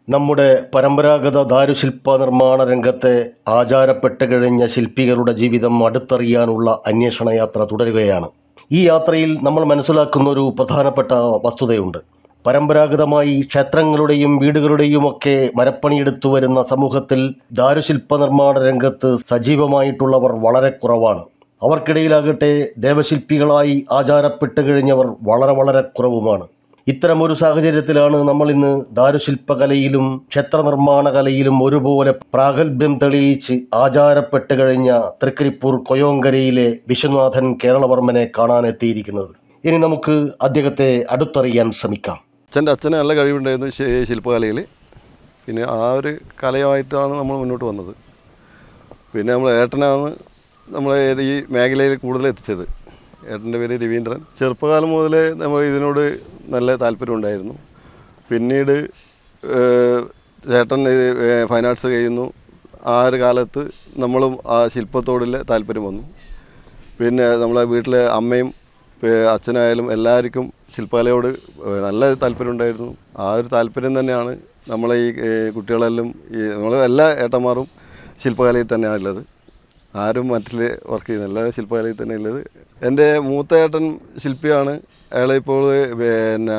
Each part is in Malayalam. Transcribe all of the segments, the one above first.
നമ്മുടെ പരമ്പരാഗത ദാരുശില്പ നിർമ്മാണ രംഗത്തെ ആചാരപ്പെട്ട് കഴിഞ്ഞ ശില്പികളുടെ ജീവിതം അടുത്തറിയാനുള്ള അന്വേഷണ യാത്ര തുടരുകയാണ് ഈ യാത്രയിൽ നമ്മൾ മനസ്സിലാക്കുന്ന ഒരു പ്രധാനപ്പെട്ട വസ്തുതയുണ്ട് പരമ്പരാഗതമായി ക്ഷേത്രങ്ങളുടെയും വീടുകളുടെയുമൊക്കെ മരപ്പണിയെടുത്തു വരുന്ന സമൂഹത്തിൽ ദാരുശില്പ നിർമ്മാണ രംഗത്ത് സജീവമായിട്ടുള്ളവർ വളരെ കുറവാണ് അവർക്കിടയിലാകട്ടെ ദേവശില്പികളായി ആചാരപ്പെട്ട് കഴിഞ്ഞവർ വളരെ വളരെ കുറവുമാണ് ഇത്തരമൊരു സാഹചര്യത്തിലാണ് നമ്മൾ ഇന്ന് ദാരുശില്പകലയിലും ക്ഷേത്രനിർമ്മാണ കലയിലും ഒരുപോലെ പ്രാഗൽഭ്യം തെളിയിച്ച് ആചാരപ്പെട്ട് കഴിഞ്ഞ തൃക്കരിപ്പൂർ കൊയോങ്കരയിലെ വിശ്വനാഥൻ കേരളവർമ്മനെ കാണാനെത്തിയിരിക്കുന്നത് ഇനി നമുക്ക് അദ്ദേഹത്തെ അടുത്തറിയാൻ ശ്രമിക്കാം അച്ഛൻ്റെ അച്ഛന് നല്ല കഴിവുണ്ടായിരുന്നു ശി- ശില്പകലയിൽ പിന്നെ ആ ഒരു കലയുമായിട്ടാണ് നമ്മൾ മുന്നോട്ട് വന്നത് പിന്നെ നമ്മൾ ഏട്ടനാണ് നമ്മളെ ഈ മേഖലയിൽ കൂടുതൽ എത്തിച്ചത് ഏട്ടൻ്റെ പേര് രവീന്ദ്രൻ ചെറുപ്പകാലം മുതലേ നമ്മൾ ഇതിനോട് നല്ല താല്പര്യം ഉണ്ടായിരുന്നു പിന്നീട് ഏഹ്, ചേട്ടൻ ഇത് ഏഹ്, ഫൈൻ ആർട്സ് കഴിയുന്നു ആ ഒരു കാലത്ത് നമ്മളും ആ ശില്പത്തോടുള്ള താല്പര്യം വന്നു പിന്നെ നമ്മളെ വീട്ടിലെ അമ്മയും ഏഹ് അച്ഛനായാലും എല്ലാവർക്കും ശില്പകലയോട് ഏഹ് നല്ല താല്പര്യം ഉണ്ടായിരുന്നു ആ ഒരു താല്പര്യം തന്നെയാണ് നമ്മളെ ഈ ഏഹ് കുട്ടികളെല്ലാം ഈ നമ്മൾ എല്ലാ ഏട്ടന്മാരും ശില്പകലയിൽ തന്നെയാണ് ഉള്ളത് ആരും മറ്റിൽ വർക്ക് ചെയ്യുന്നില്ല എല്ലാവരും ശില്പകലയിൽ തന്നെ ഉള്ളത് എൻ്റെ മൂത്ത ഏട്ടൻ ശില്പിയാണ് അയാളിപ്പോൾ പിന്നെ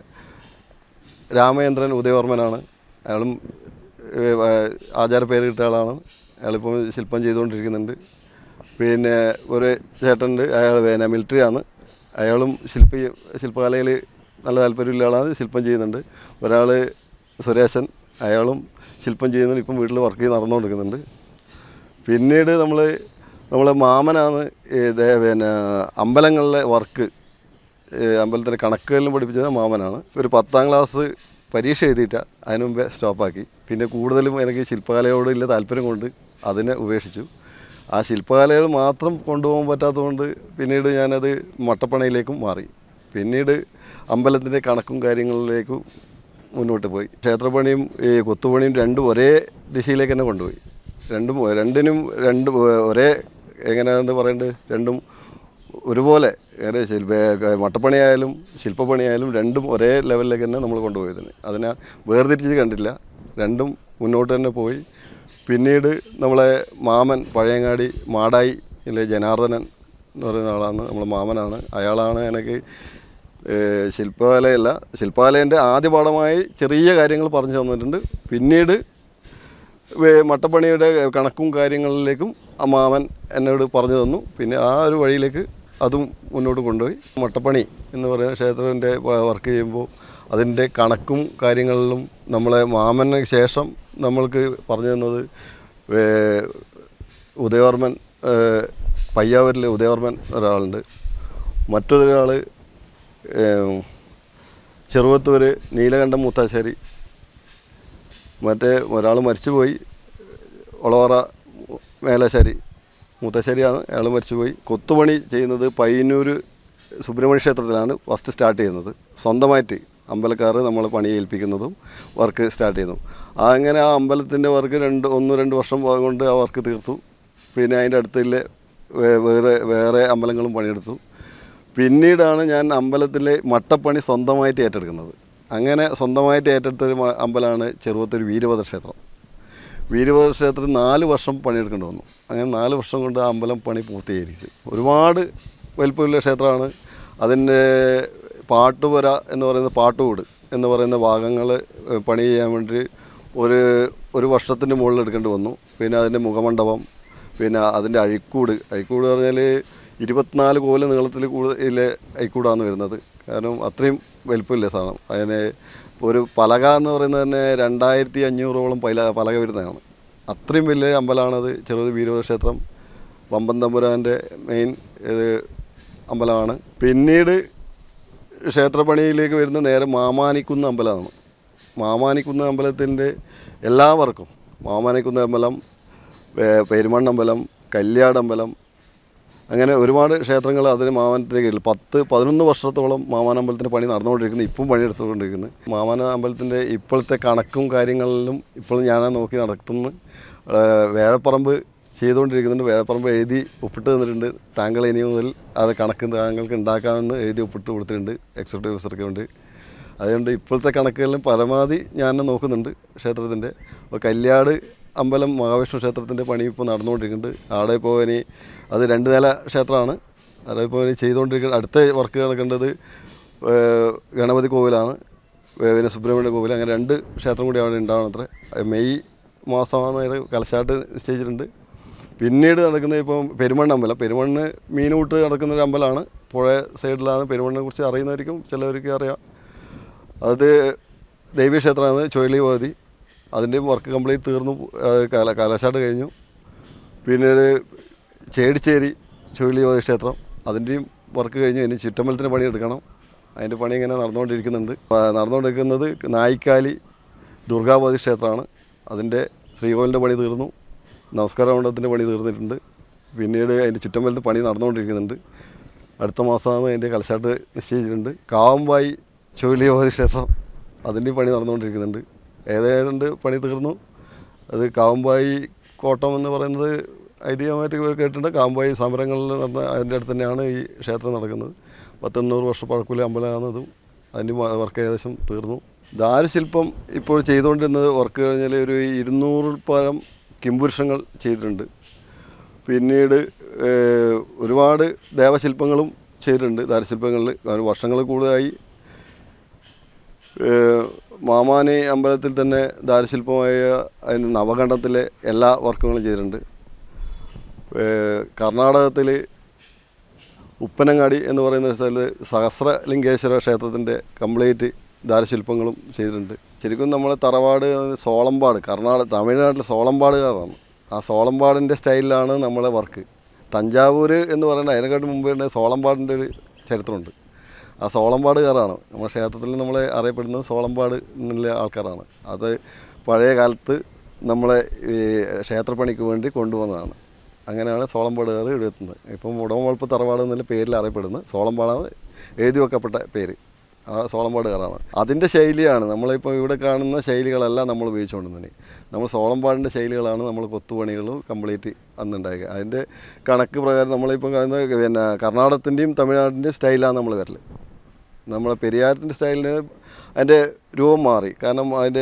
രാമചന്ദ്രൻ ഉദയവർമ്മനാണ് അയാളും ഏഹ്, ആ- ആചാര പേര് കിട്ടിയ ആളാണ് അയാളിപ്പോൾ ശില്പം ചെയ്തുകൊണ്ടിരിക്കുന്നുണ്ട് പിന്നെ ഒരു ചേട്ടനുണ്ട് അയാൾ പിന്നെ മിലിറ്ററി ആണ് അയാളും ശില്പി ശില്പകലയിൽ നല്ല താല്പര്യമുള്ള ആളാണ് ശില്പം ചെയ്യുന്നുണ്ട് ഒരാൾ സുരേശൻ അയാളും ശില്പം ചെയ്യുന്നുണ്ട് ഇപ്പം വീട്ടിൽ വർക്ക് ചെയ്ത് നടന്നുകൊണ്ടിരിക്കുന്നുണ്ട് പിന്നീട് നമ്മൾ നമ്മളെ മാമനാണ് ഇത് പിന്നെ അമ്പലങ്ങളിലെ വർക്ക് അമ്പലത്തിൻ്റെ കണക്കുകളിലും പഠിപ്പിച്ചത് മാമനാണ് ഒരു പത്താം ക്ലാസ് പരീക്ഷ എഴുതിയിട്ട അതിന് മുമ്പേ സ്റ്റോപ്പാക്കി പിന്നെ കൂടുതലും എനിക്ക് ശില്പകലയോടുള്ള താല്പര്യം കൊണ്ട് അതിനെ ഉപേക്ഷിച്ചു ആ ശില്പകലകൾ മാത്രം കൊണ്ടുപോകാൻ പറ്റാത്തതുകൊണ്ട് പിന്നീട് ഞാനത് മട്ടപ്പണയിലേക്കും മാറി പിന്നീട് അമ്പലത്തിൻ്റെ കണക്കും കാര്യങ്ങളിലേക്കും മുന്നോട്ട് പോയി ക്ഷേത്രപ്പണിയും ഈ കൊത്തുപണിയും രണ്ടും ഒരേ ദിശയിലേക്ക് തന്നെ കൊണ്ടുപോയി രണ്ടും രണ്ടിനും രണ്ടും ഒരേ എങ്ങനെയാണെന്ന് പറയേണ്ടത് രണ്ടും ഒരുപോലെ ഏറെ ശില്പ മട്ടപ്പണിയായാലും ശില്പപ്പണിയായാലും രണ്ടും ഒരേ ലെവലിലേക്ക് തന്നെ നമ്മൾ കൊണ്ടുപോയതിന് അതിനെ വേർതിരിച്ച് കണ്ടില്ല രണ്ടും മുന്നോട്ട് തന്നെ പോയി പിന്നീട് നമ്മളെ മാമൻ പഴയങ്ങാടി മാടായി ഇല്ലേ ജനാർദ്ദനൻ എന്ന് പറയുന്ന ആളാണ് നമ്മളെ മാമനാണ് അയാളാണ് എനിക്ക് ഏഹ്, ശില്പകലയല്ല ശില്പകലേൻ്റെ ആദ്യ പാഠമായി ചെറിയ കാര്യങ്ങൾ പറഞ്ഞു തന്നിട്ടുണ്ട് പിന്നീട് വേ- മട്ടപ്പണിയുടെ കണക്കും കാര്യങ്ങളിലേക്കും ആ മാമൻ എന്നോട് പറഞ്ഞു തന്നു പിന്നെ ആ ഒരു വഴിയിലേക്ക് അതും മുന്നോട്ട് കൊണ്ടുപോയി മട്ടപ്പണി എന്ന് പറയുന്ന ക്ഷേത്രത്തിൻ്റെ വർക്ക് ചെയ്യുമ്പോൾ അതിൻ്റെ കണക്കും കാര്യങ്ങളിലും നമ്മളെ മാമന് ശേഷം നമ്മൾക്ക് പറഞ്ഞു തന്നത് വേ- ഉദയവർമ്മൻ ഏഹ്, പയ്യാവൂരിലെ ഉദയവർമ്മൻ ഒരാളുണ്ട് മറ്റൊരാൾ ചെറുവത്തൂർ നീലകണ്ഠം മൂത്താശ്ശേരി മറ്റേ ഒരാൾ മരിച്ചുപോയി ഒളവറ മേലശ്ശേരി മൂത്തശ്ശേരിയാണ് അയാൾ മരിച്ചുപോയി കൊത്തുപണി ചെയ്യുന്നത് പയ്യന്നൂർ സുബ്രഹ്മണ്യ ക്ഷേത്രത്തിലാണ് ഫസ്റ്റ് സ്റ്റാർട്ട് ചെയ്യുന്നത് സ്വന്തമായിട്ട് അമ്പലക്കാർ നമ്മൾ പണി ഏൽപ്പിക്കുന്നതും വർക്ക് സ്റ്റാർട്ട് ചെയ്യുന്നു ആ അങ്ങനെ ആ അമ്പലത്തിൻ്റെ വർക്ക് രണ്ട് ഒന്ന് രണ്ട് വർഷം കൊണ്ട് ആ വർക്ക് തീർത്തു പിന്നെ അതിൻ്റെ അടുത്തില്ലേ വേ- വേറെ വേറെ അമ്പലങ്ങളും പണിയെടുത്തു പിന്നീടാണ് ഞാൻ അമ്പലത്തിലെ മട്ടപ്പണി സ്വന്തമായിട്ട് ഏറ്റെടുക്കുന്നത് അങ്ങനെ സ്വന്തമായിട്ട് ഏറ്റെടുത്തൊരു മ- അമ്പലമാണ് ചെറുവത്തൂർ വീരഭദ്ര ക്ഷേത്രം വീരഭദ്ര ക്ഷേത്രത്തിൽ നാല് വർഷം പണിയെടുക്കേണ്ടി വന്നു അങ്ങനെ നാല് വർഷം കൊണ്ട് ആ അമ്പലം പണി പൂർത്തീകരിച്ചു ഒരുപാട് വലിപ്പമുള്ള ക്ഷേത്രമാണ് അതിൻ്റെ പാട്ടുപുര എന്ന് പറയുന്ന പാട്ടുകൂട് എന്ന് പറയുന്ന ഭാഗങ്ങൾ പണി ചെയ്യാൻ വേണ്ടി ഒരു ഒരു വർഷത്തിൻ്റെ മുകളിൽ എടുക്കേണ്ടി വന്നു പിന്നെ അതിൻ്റെ മുഖമണ്ഡപം പിന്നെ അതിൻ്റെ അഴിക്കൂട് അഴിക്കൂട് പറഞ്ഞാൽ ഇരുപത്തിനാല് കോല് നീളത്തിൽ കൂടുതൽ അഴിക്കൂടാണ് വരുന്നത് കാരണം അത്രയും വലിപ്പമില്ല സാധനം അതിന് ഒരു പലക എന്ന് പറയുന്നത് തന്നെ രണ്ടായിരത്തി അഞ്ഞൂറോളം പല പലക വരുന്നതാണ് അത്രയും വലിയ അമ്പലമാണത് ചെറുത് വീരഭദ്ര ക്ഷേത്രം വമ്പൻ തമ്പുരാൻ്റെ മെയിൻ ഇത് അമ്പലമാണ് പിന്നീട് ക്ഷേത്രപണിയിലേക്ക് വരുന്ന നേരെ മാമാനിക്കുന്ന അമ്പലമാണ് മാമാനിക്കുന്ന അമ്പലത്തിൻ്റെ എല്ലാവർക്കും മാമാനിക്കുന്ന അമ്പലം പേ- പെരുമണ്ണമ്പലം കല്യാടമ്പലം അങ്ങനെ ഒരുപാട് ക്ഷേത്രങ്ങൾ അതിന് മാമാനത്തിൻ്റെ കീഴിൽ പത്ത് പതിനൊന്ന് വർഷത്തോളം മാമാന അമ്പലത്തിൻ്റെ പണി നടന്നുകൊണ്ടിരിക്കുന്നു ഇപ്പം പണിയെടുത്തുകൊണ്ടിരിക്കുന്നു മാമാന അമ്പലത്തിൻ്റെ ഇപ്പോഴത്തെ കണക്കും കാര്യങ്ങളിലും ഇപ്പോൾ ഞാനാ നോക്കി നടത്തുന്നു ഏഹ് വേഴപ്പറമ്പ് ചെയ്തുകൊണ്ടിരിക്കുന്നുണ്ട് വേഴപ്പറമ്പ് എഴുതി ഒപ്പിട്ട് തന്നിട്ടുണ്ട് താങ്കൾ ഇനി മുതൽ അത് കണക്ക് താങ്കൾക്ക് ഉണ്ടാക്കാമെന്ന് എഴുതി ഒപ്പിട്ട് കൊടുത്തിട്ടുണ്ട് എക്സിക്യൂട്ടീവ് ഓഫീസർക്ക് വേണ്ടി അതുകൊണ്ട് ഇപ്പോഴത്തെ കണക്കുകളിലും പരമാവധി ഞാൻ നോക്കുന്നുണ്ട് ക്ഷേത്രത്തിൻ്റെ ഇപ്പോൾ കല്യാട് അമ്പലം മഹാവിഷ്ണു ക്ഷേത്രത്തിൻ്റെ പണി ഇപ്പോൾ നടന്നുകൊണ്ടിരിക്കുന്നുണ്ട് അവിടെ ഇപ്പോൾ ഇനി അത് രണ്ട് നില ക്ഷേത്രമാണ് അവിടെ ഇപ്പോൾ ഇനി ചെയ്തുകൊണ്ടിരിക്കുന്ന അടുത്ത വർക്ക് നടക്കേണ്ടത് ഏഹ്, ഗണപതി കോവിലാണ് ഏഹ്, പിന്നെ സുബ്രഹ്മണ്യ കോവിൽ അങ്ങനെ രണ്ട് ക്ഷേത്രം കൂടി അവിടെ ഉണ്ടാവണം അത്ര മെയ് മാസമാണ് അതിൻ്റെ കലശാട്ട് നിശ്ചയിച്ചിട്ടുണ്ട് പിന്നീട് നടക്കുന്നത് ഇപ്പം പെരുമണ്ണ അമ്പലം പെരുമണ്ണ് മീനൂട്ട് നടക്കുന്ന ഒരു അമ്പലമാണ് പുഴ സൈഡിലാണ് പെരുമണ്ണിനെ കുറിച്ച് അറിയുന്നവർക്കും ചിലവർക്ക് അറിയാം അത് ദേവീക്ഷേത്രമാണ് ചുഴലി ഭഗവതി അതിൻ്റെയും വർക്ക് കംപ്ലീറ്റ് തീർന്നു അത് കാല കാലശാട്ട് കഴിഞ്ഞു പിന്നീട് ചേടിച്ചേരി ചുഴലി ഭഗവതി ക്ഷേത്രം അതിൻ്റെയും വർക്ക് കഴിഞ്ഞു ഇനി ചുറ്റമ്പലത്തിന് പണി എടുക്കണം അതിൻ്റെ പണി ഇങ്ങനെ നടന്നുകൊണ്ടിരിക്കുന്നുണ്ട് ആ, നടന്നുകൊണ്ടിരിക്കുന്നത് നായിക്കാലി ദുർഗാഭഗവതി ക്ഷേത്രമാണ് അതിൻ്റെ ശ്രീകോവിലിൻ്റെ പണി തീർന്നു നമസ്കാര മണ്ഡപത്തിൻ്റെ പണി തീർന്നിട്ടുണ്ട് പിന്നീട് അതിൻ്റെ ചുറ്റമ്പലത്ത് പണി നടന്നുകൊണ്ടിരിക്കുന്നുണ്ട് അടുത്ത മാസമാണ് അതിൻ്റെ കലശാട്ട് നിശ്ചയിച്ചിട്ടുണ്ട് കാവമ്പായി ചുഴലി ഭഗവതി ക്ഷേത്രം അതിൻ്റെ പണി നടന്നുകൊണ്ടിരിക്കുന്നുണ്ട് ഏതാണ്ട് പണി തീർന്നു അത് കാവമ്പായി കോട്ടം എന്ന് പറയുന്നത് ഐതിഹ്യമായിട്ട് ഇവർ കേട്ടിട്ടുണ്ട് കാവമ്പായി സമരങ്ങളിൽ നടന്ന അതിൻ്റെ അടുത്ത് തന്നെയാണ് ഈ ക്ഷേത്രം നടക്കുന്നത് പത്തെണ്ണൂറ് വർഷം പഴക്കമുള്ള അമ്പലമാണ് അതും അതിൻ്റെ വർക്ക് ഏകദേശം തീർന്നു ദാരുശില്പം ഇപ്പോൾ ചെയ്തുകൊണ്ടിരുന്നത് വർക്ക് കഴിഞ്ഞാൽ ഒരു ഇരുന്നൂറിൽ പരം കിംപുരുഷങ്ങൾ ചെയ്തിട്ടുണ്ട് പിന്നീട് ഏഹ്, ഒരുപാട് ദേവശില്പങ്ങളും ചെയ്തിട്ടുണ്ട് ദാരുശില്പങ്ങളിൽ കാരണം വർഷങ്ങൾ കൂടുതലായി ഏഹ്, മാമാനി അമ്പലത്തിൽ തന്നെ ദാരുശില്പമായ അതിന് നവകണ്ഠത്തിലെ എല്ലാ വർക്കുകളും ചെയ്തിട്ടുണ്ട് ഏഹ്, കർണാടകത്തിൽ ഉപ്പനങ്ങാടി എന്ന് പറയുന്ന ഒരു സ്ഥലത്ത് സഹസ്രലിംഗേശ്വര ക്ഷേത്രത്തിൻ്റെ കംപ്ലീറ്റ് ദാരശില്പങ്ങളും ചെയ്തിട്ടുണ്ട് ശരിക്കും നമ്മളെ തറവാട് സോളമ്പാട് കർണാടക തമിഴ്നാട്ടിലെ സോളമ്പാടുകാരാണ് ആ സോളമ്പാടിൻ്റെ സ്റ്റൈലിലാണ് നമ്മളെ വർക്ക് തഞ്ചാവൂർ എന്ന് പറയുന്നത് അതിനെക്കാട്ട് മുമ്പ് തന്നെ സോളമ്പാടിൻ്റെ ഒരു ചരിത്രമുണ്ട് ആ സോളമ്പാടുകാരാണ് നമ്മുടെ ക്ഷേത്രത്തിൽ നമ്മളെ അറിയപ്പെടുന്നത് സോളമ്പാട് എന്നുള്ള ആൾക്കാരാണ് അത് പഴയ കാലത്ത് നമ്മളെ ഈ ക്ഷേത്രപ്പണിക്ക് വേണ്ടി കൊണ്ടുവന്നതാണ് അങ്ങനെയാണ് സോളമ്പാടുകാർ ഇവിടെ എത്തുന്നത് ഇപ്പം ഉടമവളപ്പ് തറവാട് എന്നുള്ള പേരിൽ അറിയപ്പെടുന്നത് സോളമ്പാടാണ് എഴുതി വെക്കപ്പെട്ട പേര് ആ സോളമ്പാടുകാരാണ് അതിൻ്റെ ശൈലിയാണ് നമ്മളിപ്പോൾ ഇവിടെ കാണുന്ന ശൈലികളല്ല നമ്മൾ ഉപയോഗിച്ചുകൊണ്ടിരുന്നത് നമ്മൾ സോളമ്പാടിൻ്റെ ശൈലികളാണ് നമ്മൾ കൊത്തുപണികൾ കംപ്ലീറ്റ് അന്നുണ്ടായത് അതിൻ്റെ കണക്ക് പ്രകാരം നമ്മളിപ്പം കാണുന്ന പിന്നെ കർണാടകത്തിൻ്റെയും തമിഴ്നാടിൻ്റെയും സ്റ്റൈലാണ് നമ്മൾ വരൽ നമ്മളെ പെരിയാരത്തിൻ്റെ സ്റ്റൈലിന് അതിൻ്റെ രൂപം മാറി കാരണം അതിൻ്റെ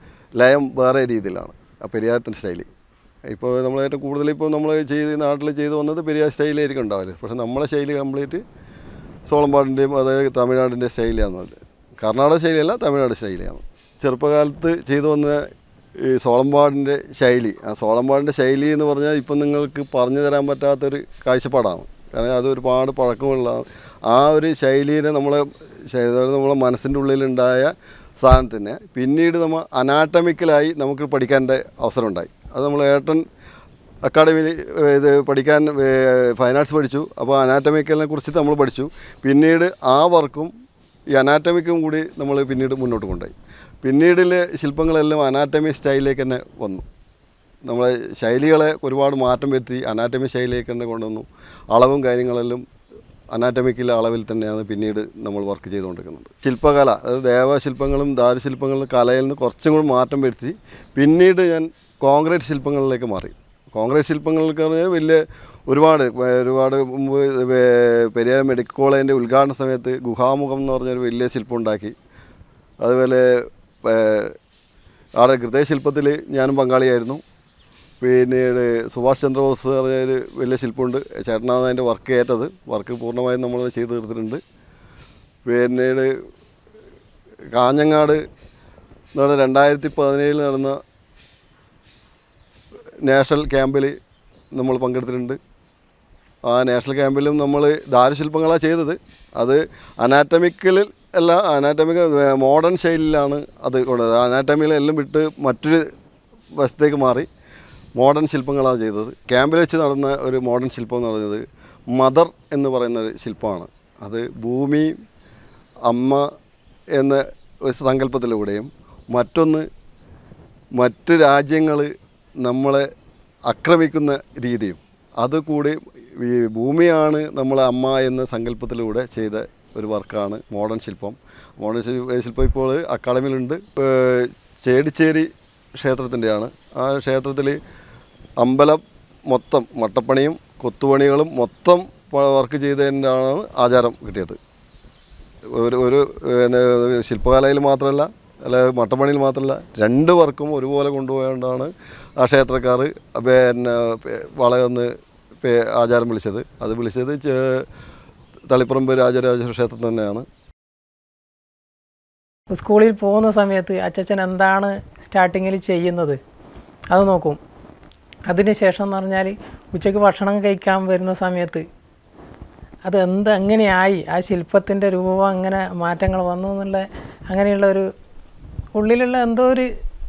ലയം വേറെ രീതിയിലാണ് ആ പെരിയാരത്തിൻ്റെ സ്റ്റൈല് ഇപ്പോൾ നമ്മൾ ഏറ്റവും കൂടുതൽ ഇപ്പോൾ നമ്മൾ ചെയ്ത് നാട്ടിൽ ചെയ്ത് വന്നത് പെരിയാർ സ്റ്റൈലായിരിക്കും ഉണ്ടാവില്ല പക്ഷേ നമ്മളെ ശൈലി കംപ്ലീറ്റ് സോളമ്പാടിൻ്റെയും അതായത് തമിഴ്നാടിൻ്റെ സ്റ്റൈലാണ് കർണാടക ശൈലിയല്ല തമിഴ്നാട് ശൈലിയാണ് ചെറുപ്പകാലത്ത് ചെയ്തു വന്ന ഈ സോളമ്പാടിൻ്റെ ശൈലി ആ സോളമ്പാടിൻ്റെ ശൈലി എന്ന് പറഞ്ഞാൽ ഇപ്പം നിങ്ങൾക്ക് പറഞ്ഞു തരാൻ പറ്റാത്തൊരു കാഴ്ചപ്പാടാണ് കാരണം അത് ഒരുപാട് പഴക്കമുള്ള ആ ഒരു ശൈലിനെ നമ്മളെ ശൈ- അതായത് നമ്മളെ മനസ്സിൻ്റെ ഉള്ളിലുണ്ടായ സാധനത്തിനെ പിന്നീട് നമ്മൾ അനാട്ടമിക്കലായി നമുക്ക് പഠിക്കാൻ്റെ അവസരം ഉണ്ടായി അത് നമ്മൾ ഏട്ടൻ അക്കാഡമിയിൽ ഇത് പഠിക്കാൻ ഫൈൻ ആർട്സ് പഠിച്ചു അപ്പോൾ അനാറ്റമിക്കലിനെ കുറിച്ച് നമ്മൾ പഠിച്ചു പിന്നീട് ആ വർക്കും ഈ അനാറ്റമിക്കും കൂടി നമ്മൾ പിന്നീട് മുന്നോട്ട് കൊണ്ടുപോയി പിന്നീടിലെ ശില്പങ്ങളെല്ലാം അനാറ്റമി സ്റ്റൈലിലേക്ക് തന്നെ വന്നു നമ്മളെ ശൈലികളെ ഒരുപാട് മാറ്റം വരുത്തി അനാറ്റമി ശൈലിയിലേക്ക് തന്നെ കൊണ്ടുവന്നു അളവും കാര്യങ്ങളെല്ലാം അനാറ്റമിക്കിലെ അളവിൽ തന്നെയാണ് പിന്നീട് നമ്മൾ വർക്ക് ചെയ്തുകൊണ്ടിരിക്കുന്നത് ശില്പകല അതായത് ദേവശില്പങ്ങളും ദാരുശില്പങ്ങളും കലയിൽ നിന്ന് കുറച്ചും കൂടി മാറ്റം വരുത്തി പിന്നീട് ഞാൻ കോൺക്രീറ്റ് ശില്പങ്ങളിലേക്ക് മാറി കോൺക്രീറ്റ് ശില്പങ്ങൾക്ക് പറഞ്ഞാൽ വലിയ ഒരുപാട് ഏർ ഒരുപാട് മുമ്പ് വേ- പെരിയാർ മെഡിക്കൽ കോളേജിൻ്റെ ഉദ്ഘാടന സമയത്ത് ഗുഹാമുഖം എന്ന് പറഞ്ഞൊരു വലിയ ശില്പം ഉണ്ടാക്കി അതുപോലെ ഏർ അവിടെ ഹൃദയശില്പത്തിൽ ഞാനും പങ്കാളിയായിരുന്നു പിന്നീട് സുഭാഷ് ചന്ദ്രബോസ് എന്ന് പറഞ്ഞ ഒരു വലിയ ശില്പമുണ്ട് ചേട്ടനാണ് അതിൻ്റെ വർക്ക് ഏറ്റത് വർക്ക് പൂർണ്ണമായും നമ്മൾ ചെയ്ത് തീർത്തിട്ടുണ്ട് പിന്നീട് കാഞ്ഞങ്ങാട് നടന്ന രണ്ടായിരത്തി പതിനേഴിൽ നടന്ന നാഷണൽ ക്യാമ്പിൽ നമ്മൾ പങ്കെടുത്തിട്ടുണ്ട് ആ നാഷണൽ ക്യാമ്പിലും നമ്മൾ ദാരുശില്പങ്ങളാണ് ചെയ്തത് അത് അനാറ്റമിക്കലിൽ അല്ല അനാറ്റമിക്കൽ മോഡേൺ ശൈലിയിലാണ് അത് കൊണ്ടത് അനാറ്റമിയിൽ എല്ലാം വിട്ട് മറ്റൊരു വശത്തേക്ക് മാറി മോഡേൺ ശില്പങ്ങളാണ് ചെയ്തത് ക്യാമ്പിൽ വെച്ച് നടന്ന ഒരു മോഡേൺ ശില്പം എന്ന് പറയുന്നത് മദർ എന്ന് പറയുന്ന ഒരു ശില്പമാണ് അത് ഭൂമി അമ്മ എന്ന ഒരു സങ്കല്പത്തിലൂടെയും മറ്റൊന്ന് മറ്റ് രാജ്യങ്ങൾ നമ്മളെ ആക്രമിക്കുന്ന രീതിയും അതുകൂടി ഈ ഭൂമിയാണ് നമ്മളെ അമ്മ എന്ന സങ്കല്പത്തിലൂടെ ചെയ്ത ഒരു വർക്കാണ് മോഡേൺ ശില്പം മോഡേൺ ശിൽ- ശില്പം ഇപ്പോൾ അക്കാഡമിയിലുണ്ട് ഏർ ചേടിച്ചേരി ക്ഷേത്രത്തിൻ്റെയാണ് ആ ക്ഷേത്രത്തിൽ അമ്പലം മൊത്തം മട്ടപ്പണിയും കൊത്തുപണികളും മൊത്തം പ- വർക്ക് ചെയ്തതിൻ്റെയാണ് ആചാരം കിട്ടിയത് ഒരു ഒരു പിന്നെ ശില്പകലയിൽ മാത്രമല്ല അല്ല മട്ടപ്പണിയിൽ മാത്രമല്ല രണ്ട് വർക്കും ഒരുപോലെ കൊണ്ടുപോയതുകൊണ്ടാണ് ആ ക്ഷേത്രക്കാർ പിന്നെ വളയെന്ന് ആചാരം വിളിച്ചത് അത് വിളിച്ചത് ചെ- തളിപ്പറമ്പ് രാജരാജേശ്വര ക്ഷേത്രം തന്നെയാണ് സ്കൂളിൽ പോകുന്ന സമയത്ത് അച്ചച്ചൻ എന്താണ് സ്റ്റാർട്ടിങ്ങിൽ ചെയ്യുന്നത് അത് നോക്കും അതിന് ശേഷം എന്ന് പറഞ്ഞാൽ ഉച്ചയ്ക്ക് ഭക്ഷണം കഴിക്കാൻ വരുന്ന സമയത്ത് അത് എന്ത് എങ്ങനെയായി ആ ശില്പത്തിൻ്റെ രൂപം അങ്ങനെ മാറ്റങ്ങൾ വന്നു എന്നുള്ള അങ്ങനെയുള്ള ഒരു ഉള്ളിലുള്ള എന്തോ ഒരു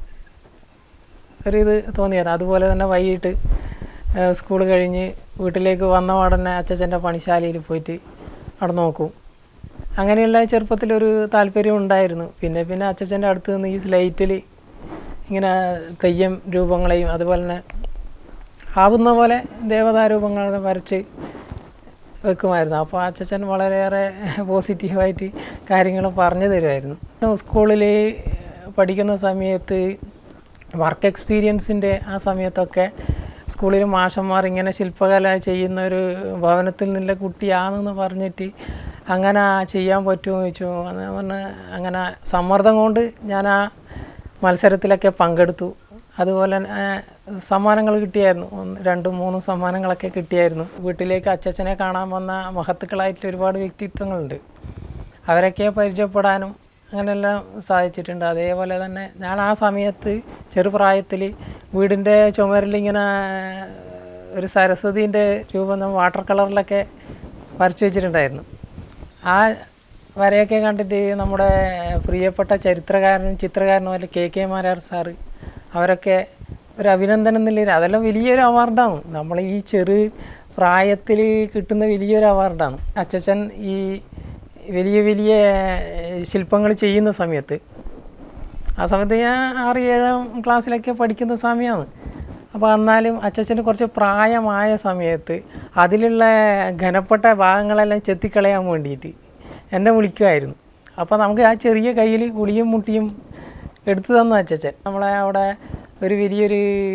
ഒരിത് തോന്നിയത് അതുപോലെ തന്നെ വൈകിട്ട് സ്കൂൾ കഴിഞ്ഞ് വീട്ടിലേക്ക് വന്ന ഉടനെ അച്ചച്ചൻ്റെ പണിശാലയിൽ പോയിട്ട് അവിടെ നോക്കും അങ്ങനെയുള്ള ചെറുപ്പത്തിലൊരു താല്പര്യം ഉണ്ടായിരുന്നു പിന്നെ പിന്നെ അച്ചച്ചൻ്റെ അടുത്ത് നിന്ന് ഈ സ്ലൈറ്റിൽ ഇങ്ങനെ തെയ്യം രൂപങ്ങളെയും അതുപോലെ തന്നെ ആവുന്ന പോലെ ദേവതാരൂപങ്ങൾ വരച്ച് വെക്കുമായിരുന്നു അപ്പോൾ അച്ചച്ചൻ വളരെയേറെ പോസിറ്റീവായിട്ട് കാര്യങ്ങൾ പറഞ്ഞു തരുമായിരുന്നു സ്കൂളിൽ പഠിക്കുന്ന സമയത്ത് വർക്ക് എക്സ്പീരിയൻസിൻ്റെ ആ സമയത്തൊക്കെ സ്കൂളിൽ മാഷന്മാർ ഇങ്ങനെ ശില്പകല ചെയ്യുന്ന ഒരു ഭവനത്തിൽ നിന്നുള്ള കുട്ടിയാണെന്ന് പറഞ്ഞിട്ട് അങ്ങനെ ചെയ്യാൻ പറ്റുമോ ചോദിച്ചു അന്ന് പറഞ്ഞ് അങ്ങനെ സമ്മർദ്ദം കൊണ്ട് ഞാൻ ആ മത്സരത്തിലൊക്കെ പങ്കെടുത്തു അതുപോലെ തന്നെ സമ്മാനങ്ങൾ കിട്ടിയായിരുന്നു ഒന്ന് രണ്ടും മൂന്നും സമ്മാനങ്ങളൊക്കെ കിട്ടിയായിരുന്നു വീട്ടിലേക്ക് അച്ചച്ചനെ കാണാൻ വന്ന മഹത്തുക്കളായിട്ടുള്ള ഒരുപാട് വ്യക്തിത്വങ്ങളുണ്ട് അവരൊക്കെ പരിചയപ്പെടാനും അങ്ങനെയെല്ലാം സാധിച്ചിട്ടുണ്ട് അതേപോലെ തന്നെ ഞാൻ ആ സമയത്ത് ചെറുപ്രായത്തിൽ വീടിൻ്റെ ചുമരിൽ ഇങ്ങനെ ഒരു സരസ്വതീൻ്റെ രൂപം നമ്മൾ വാട്ടർ കളറിലൊക്കെ വരച്ചു വെച്ചിട്ടുണ്ടായിരുന്നു ആ വരയൊക്കെ കണ്ടിട്ട് നമ്മുടെ പ്രിയപ്പെട്ട ചരിത്രകാരനും ചിത്രകാരനുമായ കെ കെ മാരാർ സാറ് അവരൊക്കെ ഒരു അഭിനന്ദനം എന്നില്ല അതെല്ലാം വലിയൊരു അവാർഡാണ് നമ്മൾ ഈ ചെറു പ്രായത്തിൽ കിട്ടുന്ന വലിയൊരു അവാർഡാണ് അച്ചച്ചൻ ഈ വലിയ വലിയ ശില്പങ്ങൾ ചെയ്യുന്ന സമയത്ത് ആ സമയത്ത് ഞാൻ ആറ് ഏഴാം ക്ലാസ്സിലൊക്കെ പഠിക്കുന്ന സമയമാണ് അപ്പോൾ എന്നാലും അച്ചച്ചന് കുറച്ച് പ്രായമായ സമയത്ത് അതിലുള്ള ഘനപ്പെട്ട ഭാഗങ്ങളെല്ലാം ചെത്തിക്കളയാൻ വേണ്ടിയിട്ട് എന്നെ വിളിക്കുമായിരുന്നു അപ്പോൾ നമുക്ക് ആ ചെറിയ കയ്യിൽ കുളിയും മുട്ടിയും എടുത്തു തന്നു അച്ചച്ചൻ നമ്മളെ അവിടെ ഒരു വലിയൊരു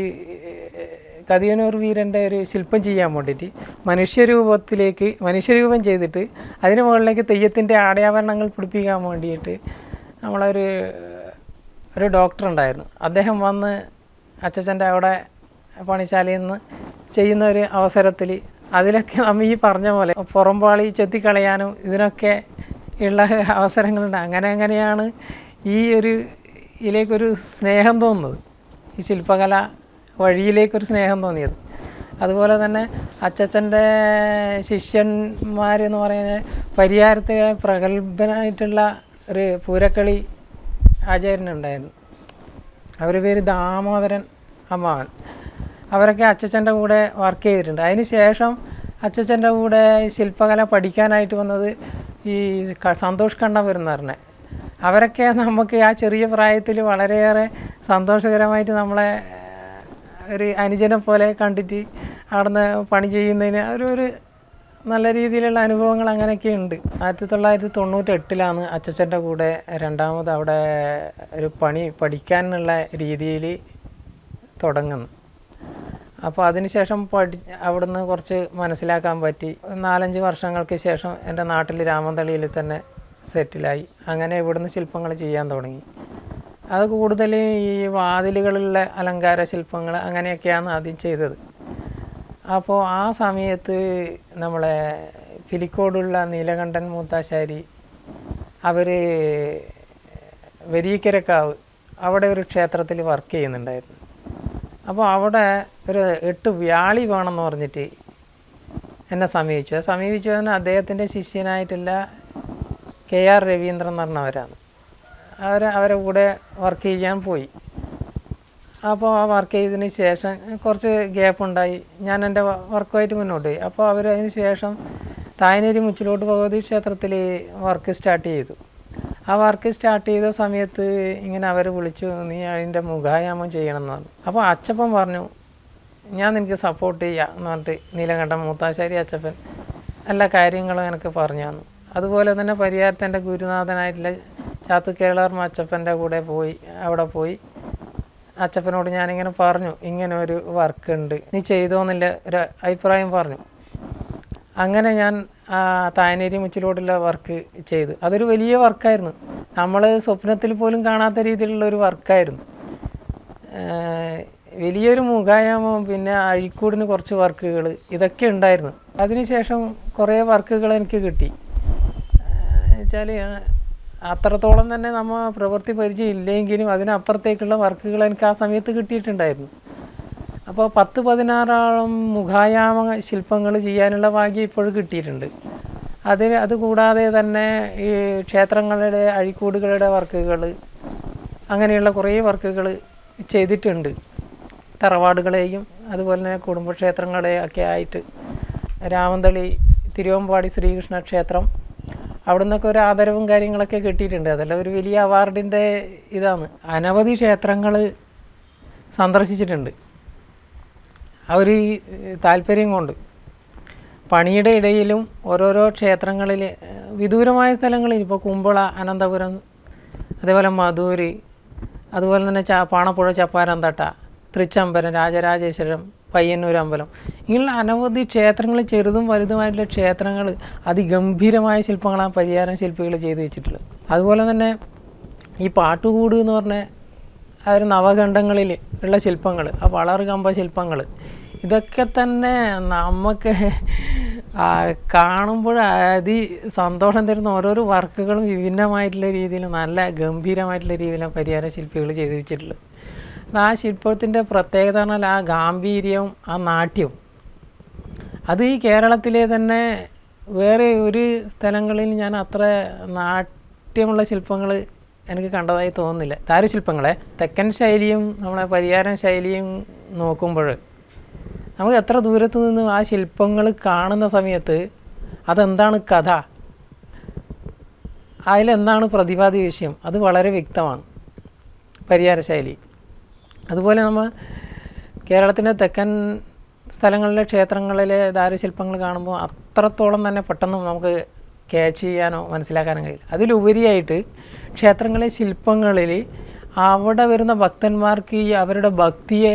കതിയനൂർ വീരൻ്റെ ഒരു ശില്പം ചെയ്യാൻ വേണ്ടിയിട്ട് മനുഷ്യരൂപത്തിലേക്ക് മനുഷ്യരൂപം ചെയ്തിട്ട് അതിന് മുകളിലേക്ക് തെയ്യത്തിൻ്റെ ആടയാഭരണങ്ങൾ പിടിപ്പിക്കാൻ വേണ്ടിയിട്ട് നമ്മളൊരു ഒരു ഡോക്ടർ ഉണ്ടായിരുന്നു അദ്ദേഹം വന്ന് അച്ചച്ചൻ്റെ അവിടെ പണിശാലയിൽ നിന്ന് ചെയ്യുന്ന ഒരു അവസരത്തിൽ അതിലൊക്കെ നമ്മൾ ഈ പറഞ്ഞ പോലെ പുറംപാളി ചെത്തിക്കളയാനും ഇതിനൊക്കെ ഉള്ള അവസരങ്ങളുണ്ട് അങ്ങനെ അങ്ങനെയാണ് ഈ ഒരു ഇതിലേക്കൊരു സ്നേഹം തോന്നുന്നത് ഈ ശില്പകല വഴിയിലേക്കൊരു സ്നേഹം തോന്നിയത് അതുപോലെ തന്നെ അച്ചച്ചൻ്റെ ശിഷ്യന്മാരെന്ന് പറയുന്നത് പരിഹാരത്തിലെ പ്രഗത്ഭനായിട്ടുള്ള ഒരു പൂരക്കളി ആചാര്യനുണ്ടായിരുന്നു അവരുടെ പേര് ദാമോദരൻ അമ്മാവൻ അവരൊക്കെ അച്ചച്ചൻ്റെ കൂടെ വർക്ക് ചെയ്തിട്ടുണ്ട് അതിന് ശേഷം അച്ചച്ചൻ്റെ കൂടെ ശില്പകല പഠിക്കാനായിട്ട് വന്നത് ഈ ക- സന്തോഷ് കണ്ണപുരം എന്ന് പറഞ്ഞ അവരൊക്കെ നമുക്ക് ആ ചെറിയ പ്രായത്തിൽ വളരെയേറെ സന്തോഷകരമായിട്ട് നമ്മളെ ഏഹ്, ഒരു അനുജനെ പോലെ കണ്ടിട്ട് അവിടുന്ന് പണി ചെയ്യുന്നതിന് ഒരു ഒരു നല്ല രീതിയിലുള്ള അനുഭവങ്ങൾ അങ്ങനെയൊക്കെ ഉണ്ട് ആയിരത്തി തൊള്ളായിരത്തി തൊണ്ണൂറ്റെട്ടിലാണ് അച്ചച്ചൻ്റെ കൂടെ രണ്ടാമത് അവിടെ ഒരു പണി പഠിക്കാനുള്ള രീതിയിൽ തുടങ്ങുന്നു അപ്പോൾ അതിനുശേഷം പഠി അവിടുന്ന് കുറച്ച് മനസ്സിലാക്കാൻ പറ്റി നാലഞ്ച് വർഷങ്ങൾക്ക് ശേഷം എൻ്റെ നാട്ടിൽ രാമന്തളിയിൽ തന്നെ സെറ്റിലായി അങ്ങനെ ഇവിടുന്ന് ശില്പങ്ങൾ ചെയ്യാൻ തുടങ്ങി അത് കൂടുതൽ ഈ വാതിലുകളിലുള്ള അലങ്കാര ശില്പങ്ങൾ അങ്ങനെയൊക്കെയാണ് ആദ്യം ചെയ്തത് അപ്പോൾ ആ സമയത്ത് നമ്മളെ പിലിക്കോടുള്ള നീലകണ്ഠൻ മൂത്താശാരി അവർ വരീക്കരക്കാവ് അവിടെ ഒരു ക്ഷേത്രത്തിൽ വർക്ക് ചെയ്യുന്നുണ്ടായിരുന്നു അപ്പോൾ അവിടെ ഒരു എട്ട് വ്യാളി വേണമെന്ന് പറഞ്ഞിട്ട് എന്നെ സമീപിച്ചു അത് സമീപിച്ചു തന്നെ അദ്ദേഹത്തിൻ്റെ ശിഷ്യനായിട്ടുള്ള കെ ആർ രവീന്ദ്രൻ എന്ന് പറഞ്ഞവരാണ് അവർ അവരെ കൂടെ വർക്ക് ചെയ്യാൻ പോയി അപ്പോൾ ആ വർക്ക് ചെയ്തതിന് ശേഷം കുറച്ച് ഗ്യാപ്പ് ഉണ്ടായി ഞാൻ എൻ്റെ വർക്കുമായിട്ട് മുന്നോട്ട് പോയി അപ്പോൾ അവർ അതിന് ശേഷം തായനേരി മുച്ചിലോട്ട് ഭഗവതി ക്ഷേത്രത്തിൽ വർക്ക് സ്റ്റാർട്ട് ചെയ്തു ആ വർക്ക് സ്റ്റാർട്ട് ചെയ്ത സമയത്ത് ഇങ്ങനെ അവർ വിളിച്ചു നീ അതിൻ്റെ മുഖായാമം ചെയ്യണം എന്ന് പറഞ്ഞു അപ്പോൾ അച്ചപ്പൻ പറഞ്ഞു ഞാൻ നിനക്ക് സപ്പോർട്ട് ചെയ്യാം എന്ന് പറഞ്ഞിട്ട് നീലകണ്ഠൻ മൂത്താശ്ശേരി അച്ചപ്പൻ എല്ലാ കാര്യങ്ങളും എനിക്ക് പറഞ്ഞു തന്നു അതുപോലെ തന്നെ പരിഹാരത്തിൻ്റെ ഗുരുനാഥനായിട്ടുള്ള ചാത്തു കേളർമ്മ അച്ചപ്പൻ്റെ കൂടെ പോയി അവിടെ പോയി അച്ചപ്പനോട് ഞാനിങ്ങനെ പറഞ്ഞു ഇങ്ങനെ ഒരു വർക്ക് ഉണ്ട് നീ ചെയ്തോന്നില്ല ഒരു അഭിപ്രായം പറഞ്ഞു അങ്ങനെ ഞാൻ ആ തായനേരി മുച്ചിലോട്ടുള്ള വർക്ക് ചെയ്തു അതൊരു വലിയ വർക്കായിരുന്നു നമ്മൾ സ്വപ്നത്തിൽ പോലും കാണാത്ത രീതിയിലുള്ള ഒരു വർക്കായിരുന്നു ഏഹ് വലിയൊരു മുഖായാമം പിന്നെ അഴിക്കൂടിന് കുറച്ച് വർക്കുകൾ ഇതൊക്കെ ഉണ്ടായിരുന്നു അതിനുശേഷം കുറേ വർക്കുകൾ എനിക്ക് കിട്ടി വെച്ചാൽ അത്രത്തോളം തന്നെ നമ്മ പ്രവൃത്തി പരിചയം ഇല്ലെങ്കിലും അതിനപ്പുറത്തേക്കുള്ള വർക്കുകൾ എനിക്ക് ആ സമയത്ത് കിട്ടിയിട്ടുണ്ടായിരുന്നു അപ്പോൾ പത്ത് പതിനാറോളം മുഖായാമ ശില്പങ്ങൾ ചെയ്യാനുള്ള ഭാഗ്യം ഇപ്പോഴും കിട്ടിയിട്ടുണ്ട് അതിന് അത് കൂടാതെ തന്നെ ഈ ക്ഷേത്രങ്ങളുടെ അഴിക്കൂടുകളുടെ വർക്കുകൾ അങ്ങനെയുള്ള കുറേ വർക്കുകൾ ചെയ്തിട്ടുണ്ട് തറവാടുകളെയും അതുപോലെ തന്നെ കുടുംബക്ഷേത്രങ്ങളെയും ഒക്കെ ആയിട്ട് രാമന്തളി തിരുവമ്പാടി ശ്രീകൃഷ്ണ ക്ഷേത്രം അവിടെ നിന്നൊക്കെ ഒരു ആദരവും കാര്യങ്ങളൊക്കെ കിട്ടിയിട്ടുണ്ട് അതെല്ലാം ഒരു വലിയ അവാർഡിൻ്റെ ഇതാണ് അനവധി ക്ഷേത്രങ്ങൾ സന്ദർശിച്ചിട്ടുണ്ട് ആ ഒരു താല്പര്യം കൊണ്ട് പണിയുടെ ഇടയിലും ഓരോരോ ക്ഷേത്രങ്ങളിൽ വിദൂരമായ സ്ഥലങ്ങളിൽ ഇപ്പോൾ കുമ്പള അനന്തപുരം അതേപോലെ മധൂര് അതുപോലെ തന്നെ ചാ പാണപ്പുഴ ചപ്പാരന്തട്ട തൃച്ചംബരം രാജരാജേശ്വരം പയ്യന്നൂർ അമ്പലം ഇങ്ങനെയുള്ള അനവധി ക്ഷേത്രങ്ങൾ ചെറുതും വലുതുമായിട്ടുള്ള ക്ഷേത്രങ്ങൾ അതിഗംഭീരമായ ശില്പങ്ങളാണ് പരിഹാരം ശില്പികൾ ചെയ്തു വെച്ചിട്ടുള്ളത് അതുപോലെ തന്നെ ഈ പാട്ടുകൂട് എന്ന് പറഞ്ഞ ആ ഒരു നവഖണ്ഡങ്ങളിൽ ഉള്ള ശില്പങ്ങൾ ആ വളറുകമ്പ ശില്പങ്ങൾ ഇതൊക്കെ തന്നെ നമുക്ക് ആ കാണുമ്പോൾ അതി സന്തോഷം തരുന്ന ഓരോരോ വർക്കുകളും വിഭിന്നമായിട്ടുള്ള രീതിയിൽ നല്ല ഗംഭീരമായിട്ടുള്ള രീതിയിലാണ് പരിഹാര ശില്പികൾ ചെയ്തു വെച്ചിട്ടുള്ളത് ആ ശില്പത്തിൻ്റെ പ്രത്യേകത പറഞ്ഞാൽ ആ ഗാംഭീര്യവും ആ നാട്യവും അത് ഈ കേരളത്തിലെ തന്നെ വേറെ ഒരു സ്ഥലങ്ങളിൽ ഞാൻ അത്ര നാട്യമുള്ള ശില്പങ്ങൾ എനിക്ക് കണ്ടതായി തോന്നുന്നില്ല ദാരുശില്പങ്ങളെ തെക്കൻ ശൈലിയും നമ്മളെ പരിഹാരം ശൈലിയും നോക്കുമ്പോൾ നമുക്ക് എത്ര ദൂരത്ത് നിന്ന് ആ ശില്പങ്ങൾ കാണുന്ന സമയത്ത് അതെന്താണ് കഥ അതിലെന്താണ് പ്രതിപാദ്യ വിഷയം അത് വളരെ വ്യക്തമാണ് പരിഹാര ശൈലി അതുപോലെ നമ്മൾ കേരളത്തിൻ്റെ തെക്കൻ സ്ഥലങ്ങളിലെ ക്ഷേത്രങ്ങളിലെ ദാരുശില്പങ്ങൾ കാണുമ്പോൾ അത്രത്തോളം തന്നെ പെട്ടെന്ന് നമുക്ക് ക്യാച്ച് ചെയ്യാനോ മനസ്സിലാക്കാനോ കഴിയില്ല അതിലുപരിയായിട്ട് ക്ഷേത്രങ്ങളിലെ ശില്പങ്ങളിൽ അവിടെ വരുന്ന ഭക്തന്മാർക്ക് ഈ അവരുടെ ഭക്തിയെ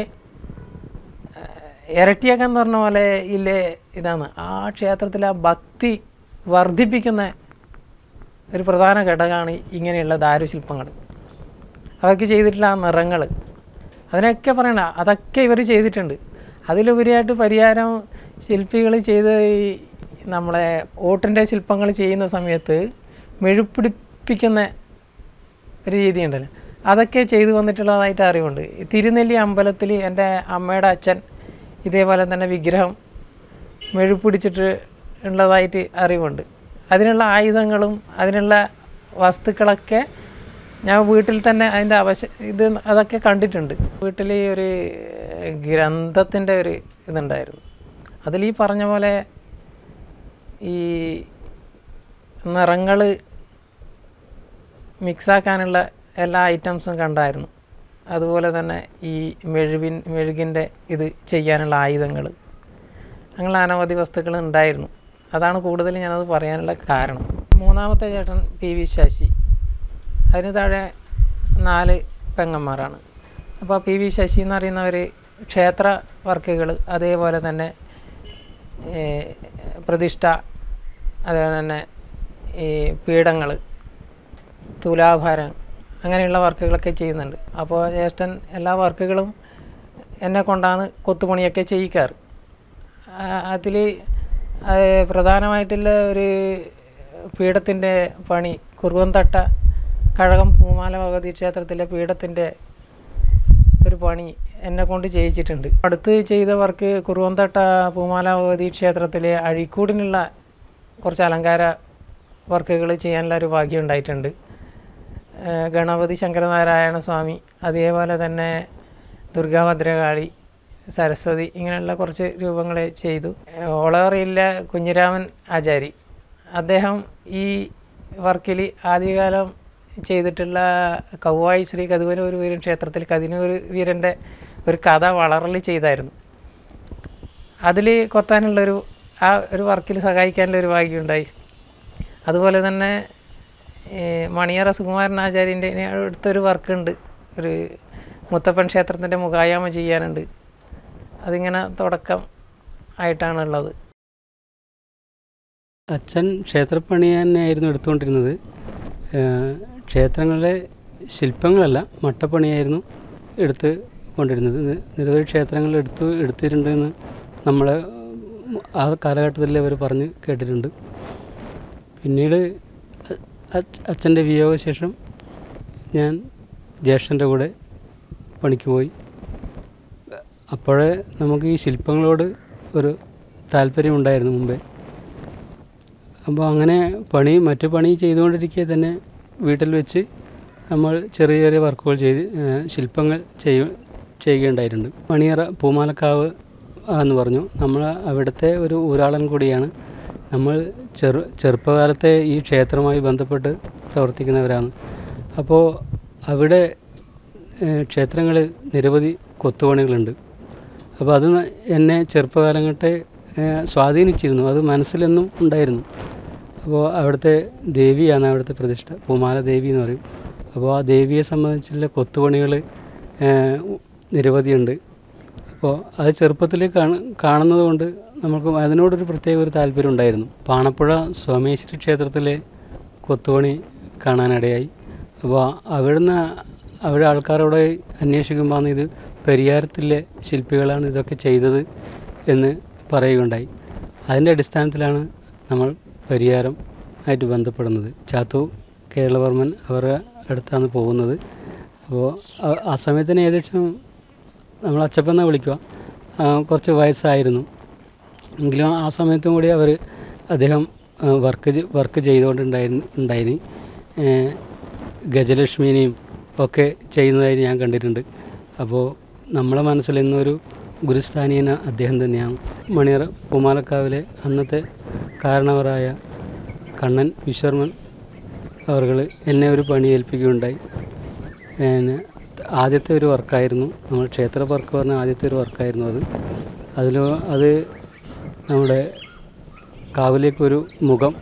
ഇരട്ടിയാക്കാൻ പറഞ്ഞ പോലെ ഇല്ലേ ഇതാണ് ആ ക്ഷേത്രത്തിലെ ആ ഭക്തി വർദ്ധിപ്പിക്കുന്ന ഒരു പ്രധാന ഘടകമാണ് ഇങ്ങനെയുള്ള ദാരുശില്പങ്ങൾ അവർക്ക് ചെയ്തിട്ടുള്ള ആ നിറങ്ങൾ അതിനൊക്കെ പറയണ അതൊക്കെ ഇവർ ചെയ്തിട്ടുണ്ട് അതിലുപരിയായിട്ട് പരിഹാരം ശില്പികൾ ചെയ്ത് ഈ നമ്മളെ ഓട്ടിൻ്റെ ശില്പങ്ങൾ ചെയ്യുന്ന സമയത്ത് മെഴുപ്പിടിപ്പിക്കുന്ന ഒരു രീതിയുണ്ടല്ലോ അതൊക്കെ ചെയ്തു വന്നിട്ടുള്ളതായിട്ട് അറിവുണ്ട് തിരുനെല്ലി അമ്പലത്തിൽ എൻ്റെ അമ്മയുടെ അച്ഛൻ ഇതേപോലെ തന്നെ വിഗ്രഹം മെഴുപ്പിടിച്ചിട്ട് ഉള്ളതായിട്ട് അറിവുണ്ട് അതിനുള്ള ആയുധങ്ങളും അതിനുള്ള വസ്തുക്കളൊക്കെ ഞാൻ വീട്ടിൽ തന്നെ അതിൻ്റെ അവശ ഇത് അതൊക്കെ കണ്ടിട്ടുണ്ട് വീട്ടിൽ ഒരു ഗ്രന്ഥത്തിൻ്റെ ഒരു ഇതുണ്ടായിരുന്നു അതിൽ ഈ പറഞ്ഞ പോലെ ഈ നിറങ്ങൾ മിക്സാക്കാനുള്ള എല്ലാ ഐറ്റംസും കണ്ടായിരുന്നു അതുപോലെ തന്നെ ഈ മെഴുവിൻ മെഴുകിൻ്റെ ഇത് ചെയ്യാനുള്ള ആയുധങ്ങൾ അങ്ങനെ അനവധി വസ്തുക്കൾ ഉണ്ടായിരുന്നു അതാണ് കൂടുതൽ ഞാനത് പറയാനുള്ള കാരണം മൂന്നാമത്തെ ചേട്ടൻ പി വി ശശി അതിന് താഴെ നാല് പെങ്ങന്മാരാണ് അപ്പോൾ പി വി ശശി എന്ന് പറയുന്നവർ ക്ഷേത്ര വർക്കുകൾ അതേപോലെ തന്നെ ഏ, പ്രതിഷ്ഠ അതേപോലെ തന്നെ ഈ പീഠങ്ങൾ തുലാഭാരം അങ്ങനെയുള്ള വർക്കുകളൊക്കെ ചെയ്യുന്നുണ്ട് അപ്പോൾ ജ്യേഷ്ഠൻ എല്ലാ വർക്കുകളും എന്നെ കൊണ്ടാണ് കൊത്തുപണിയൊക്കെ ചെയ്യിക്കാറ് അതിൽ പ്രധാനമായിട്ടുള്ള ഒരു പീഠത്തിൻ്റെ പണി കുറുവന്തട്ട കഴകം പൂമാല ഭഗവതി ക്ഷേത്രത്തിലെ പീഠത്തിൻ്റെ ഒരു പണി എന്നെ കൊണ്ട് ചെയ്യിച്ചിട്ടുണ്ട് അടുത്ത് ചെയ്ത വർക്ക് കുറുവന്തട്ട പൂമാല ഭഗവതി ക്ഷേത്രത്തിലെ അഴിക്കൂടിനുള്ള കുറച്ച് അലങ്കാര വർക്കുകൾ ചെയ്യാനുള്ള ഒരു ഭാഗ്യം ഉണ്ടായിട്ടുണ്ട് ഏഹ് ഗണപതി ശങ്കരനാരായണ സ്വാമി അതേപോലെ തന്നെ ദുർഗാഭദ്രകാളി സരസ്വതി ഇങ്ങനെയുള്ള കുറച്ച് രൂപങ്ങൾ ചെയ്തു ഏഹ് ഓളറിയില്ല കുഞ്ഞിരാമൻ ആചാരി അദ്ദേഹം ഈ വർക്കിൽ ആദ്യകാലം ചെയ്തിട്ടുള്ള കൗവായി ശ്രീ കതുവനൂർ വീരൻ ക്ഷേത്രത്തിൽ കതിനൂർ വീരൻ്റെ ഒരു കഥ വളറൽ ചെയ്തായിരുന്നു അതിൽ കൊത്താനുള്ളൊരു ആ ഒരു വർക്കിൽ സഹായിക്കാനുള്ള ഒരു ഭാഗ്യമുണ്ടായി അതുപോലെ തന്നെ ഈ മണിയറ സുകുമാരൻ ആചാര്യൻ്റെ അടുത്തൊരു വർക്കുണ്ട് ഒരു മുത്തപ്പൻ ക്ഷേത്രത്തിൻ്റെ മുഖായാമ ചെയ്യാനുണ്ട് അതിങ്ങനെ തുടക്കം ആയിട്ടാണുള്ളത് അച്ഛൻ ക്ഷേത്രപ്പണി തന്നെയായിരുന്നു എടുത്തുകൊണ്ടിരുന്നത് ഏഹ് ക്ഷേത്രങ്ങളിലെ ശില്പങ്ങളല്ല മട്ടപ്പണിയായിരുന്നു എടുത്ത് കൊണ്ടിരുന്നത് നി- നിരവധി ക്ഷേത്രങ്ങൾ എടുത്തു എടുത്തിട്ടുണ്ടെന്ന് നമ്മളെ ആ കാലഘട്ടത്തിൽ അവർ പറഞ്ഞ് കേട്ടിട്ടുണ്ട് പിന്നീട് അ- അച്ഛ- അച്ഛൻ്റെ വിയോഗശേഷം ഞാൻ ജ്യേഷ്ഠൻ്റെ കൂടെ പണിക്ക് പോയി അപ്പോഴേ നമുക്ക് ഈ ശില്പങ്ങളോട് ഒരു താല്പര്യമുണ്ടായിരുന്നു മുമ്പേ അപ്പോൾ അങ്ങനെ പണി മറ്റു പണി ചെയ്തുകൊണ്ടിരിക്കെ തന്നെ വീട്ടിൽ വെച്ച് നമ്മൾ ചെറിയ ചെറിയ വർക്കുകൾ ചെയ്ത് ഏഹ് ശില്പങ്ങൾ ചെയ്യ ചെയ്യുകയുണ്ടായിട്ടുണ്ട് മണിയറ പൂമാലക്കാവ് എന്ന് പറഞ്ഞു നമ്മൾ അവിടുത്തെ ഒരു ഊരാളൻ കൂടിയാണ് നമ്മൾ ചെറു ചെറുപ്പകാലത്തെ ഈ ക്ഷേത്രവുമായി ബന്ധപ്പെട്ട് പ്രവർത്തിക്കുന്നവരാണ് അപ്പോൾ അവിടെ ക്ഷേത്രങ്ങളിൽ നിരവധി കൊത്തുപണികളുണ്ട് അപ്പോൾ അത് ന- എന്നെ ചെറുപ്പകാലഘട്ടെ ഏഹ് സ്വാധീനിച്ചിരുന്നു അത് മനസ്സിലെന്നും ഉണ്ടായിരുന്നു അപ്പോൾ അവിടുത്തെ ദേവിയാണ് അവിടുത്തെ പ്രതിഷ്ഠ പൂമാല ദേവി എന്ന് പറയും അപ്പോൾ ആ ദേവിയെ സംബന്ധിച്ചുള്ള കൊത്തുപണികൾ നിരവധിയുണ്ട് അപ്പോൾ അത് ചെറുപ്പത്തിൽ കാണ കാണുന്നത് കൊണ്ട് നമുക്ക് അതിനോടൊരു പ്രത്യേക ഒരു താല്പര്യം ഉണ്ടായിരുന്നു പാണപ്പുഴ സോമേശ്വരി ക്ഷേത്രത്തിലെ കൊത്തുപണി കാണാനിടയായി അപ്പോൾ അവിടുന്ന് അവിടെ ആൾക്കാരോട് അന്വേഷിക്കുമ്പോൾ ഇത് പെരിയാരത്തിലെ ശില്പികളാണ് ഇതൊക്കെ ചെയ്തത് എന്ന് പറയുകയുണ്ടായി അതിൻ്റെ അടിസ്ഥാനത്തിലാണ് നമ്മൾ പരിയാരം ആയിട്ട് ബന്ധപ്പെടുന്നത് ചാത്തു കേരളവർമ്മൻ അവരുടെ അടുത്താണ് പോകുന്നത് അപ്പോൾ ആ- ആ സമയത്തിന് ഏകദേശം നമ്മൾ അച്ചപ്പെന്നാണ് വിളിക്കുക ആ, കുറച്ച് വയസ്സായിരുന്നു എങ്കിലും ആ സമയത്തും കൂടി അവർ അദ്ദേഹം വർക്ക് വർക്ക് ചെയ്തുകൊണ്ടുണ്ടായിരുന്നു ഉണ്ടായിരുന്നു ഏഹ് ഗജലക്ഷ്മിനെയും ഒക്കെ ചെയ്യുന്നതായി ഞാൻ കണ്ടിട്ടുണ്ട് അപ്പോൾ നമ്മളെ മനസ്സിൽ ഇന്നൊരു ഗുരുസ്ഥാനീയന അദ്ദേഹം തന്നെയാണ് മണിയറ പൂമാലക്കാവിലെ അന്നത്തെ കാരണവരായ കണ്ണൻ വിശ്വർമൻ അവർ എന്നെ ഒരു പണി ഏൽപ്പിക്കുകയുണ്ടായി പിന്നെ ആദ്യത്തെ ഒരു വർക്കായിരുന്നു നമ്മൾ ക്ഷേത്ര വർക്ക് പറഞ്ഞ ആദ്യത്തെ ഒരു വർക്കായിരുന്നു അത് അതിൽ അത് നമ്മുടെ കാവിലേക്കൊരു മുഖം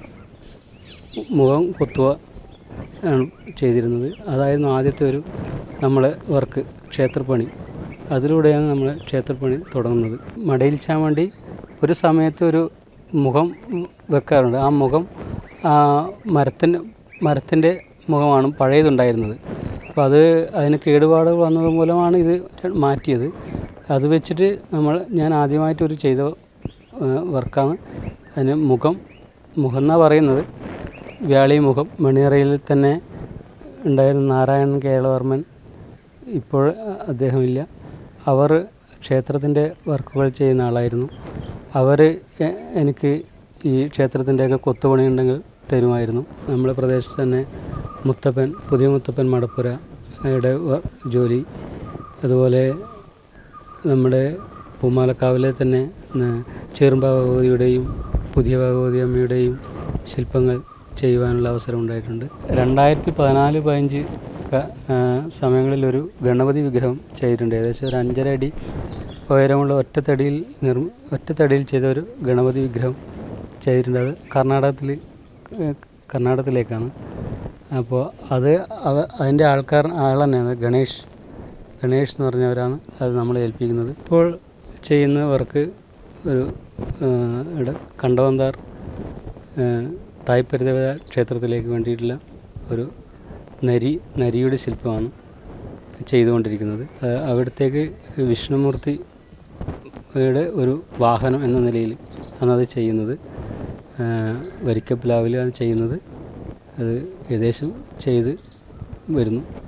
മുഖം കൊത്തുക ആണ് ചെയ്തിരുന്നത് അതായിരുന്നു ആദ്യത്തെ ഒരു നമ്മളെ വർക്ക് ക്ഷേത്രപ്പണി അതിലൂടെയാണ് നമ്മൾ ക്ഷേത്രപ്പണി തുടങ്ങുന്നത് മടയിൽ ചാമണ്ടി ഒരു സമയത്ത് ഒരു മുഖം വെക്കാറുണ്ട് ആ മുഖം ആ മരത്തിൻ്റെ മരത്തിൻ്റെ മുഖമാണ് പഴയതുണ്ടായിരുന്നത് അപ്പോൾ അത് അതിന് കേടുപാടുകൾ വന്നത് മൂലമാണ് ഇത് മാറ്റിയത് അത് വെച്ചിട്ട് നമ്മൾ ഞാൻ ആദ്യമായിട്ടൊരു ചെയ്ത ഏഹ് വർക്കാണ് അതിന് മുഖം മുഖം എന്നാണ് പറയുന്നത് വ്യാളി മുഖം മണിയറയിൽ തന്നെ ഉണ്ടായിരുന്ന നാരായണൻ കേരളവർമ്മൻ ഇപ്പോൾ അദ്ദേഹമില്ല അവർ ക്ഷേത്രത്തിൻ്റെ വർക്കുകൾ ചെയ്യുന്ന ആളായിരുന്നു അവർ എനിക്ക് ഈ ക്ഷേത്രത്തിൻ്റെയൊക്കെ കൊത്തുപണി ഉണ്ടെങ്കിൽ തരുമായിരുന്നു നമ്മുടെ പ്രദേശത്ത് തന്നെ മുത്തപ്പൻ പുതിയ മുത്തപ്പൻ മടപ്പുര യുടെ വ- ജോലി അതുപോലെ നമ്മുടെ പൂമാലക്കാവിലെ തന്നെ ന- ചെറുമ്പ ഭഗവതിയുടെയും പുതിയ ഭഗവതി അമ്മയുടെയും ശില്പങ്ങൾ ചെയ്യുവാനുള്ള അവസരം ഉണ്ടായിട്ടുണ്ട് രണ്ടായിരത്തി പതിനാല് പതിനഞ്ച് ക- ആ, സമയങ്ങളിലൊരു ഗണപതി വിഗ്രഹം ചെയ്തിട്ടുണ്ട് ഏകദേശം ഒരു അഞ്ചര അടി ഉയരമുള്ള ഒറ്റത്തടിയിൽ നിർ ഒറ്റത്തടിയിൽ ചെയ്ത ഒരു ഗണപതി വിഗ്രഹം ചെയ്തിട്ടുണ്ട് അത് കർണാടകത്തിൽ ഏഹ്, കർണാടകത്തിലേക്കാണ് അപ്പോൾ അത് അവ അതിൻ്റെ ആൾക്കാർ ആൾ തന്നെയാണ് ഗണേഷ് ഗണേഷ് എന്ന് പറഞ്ഞവരാണ് അത് നമ്മൾ ഏൽപ്പിക്കുന്നത് ഇപ്പോൾ ചെയ്യുന്ന വർക്ക് ഒരു ഏഹ്, ഇവിടെ കണ്ടവന്താർ തായ്പരിദേവത ക്ഷേത്രത്തിലേക്ക് വേണ്ടിയിട്ടുള്ള ഒരു നരി നരിയുടെ ശില്പമാണ് ചെയ്തുകൊണ്ടിരിക്കുന്നത് ഏഹ്, അവിടത്തേക്ക് വിഷ്ണുമൂർത്തി യുടെ ഒരു വാഹനം എന്ന നിലയിൽ ആണ് അത് ചെയ്യുന്നത് ഏഹ്, വരിക്കപ്ലാവിലാണ് ചെയ്യുന്നത് അത് ഏകദേശം ചെയ്ത് വരുന്നു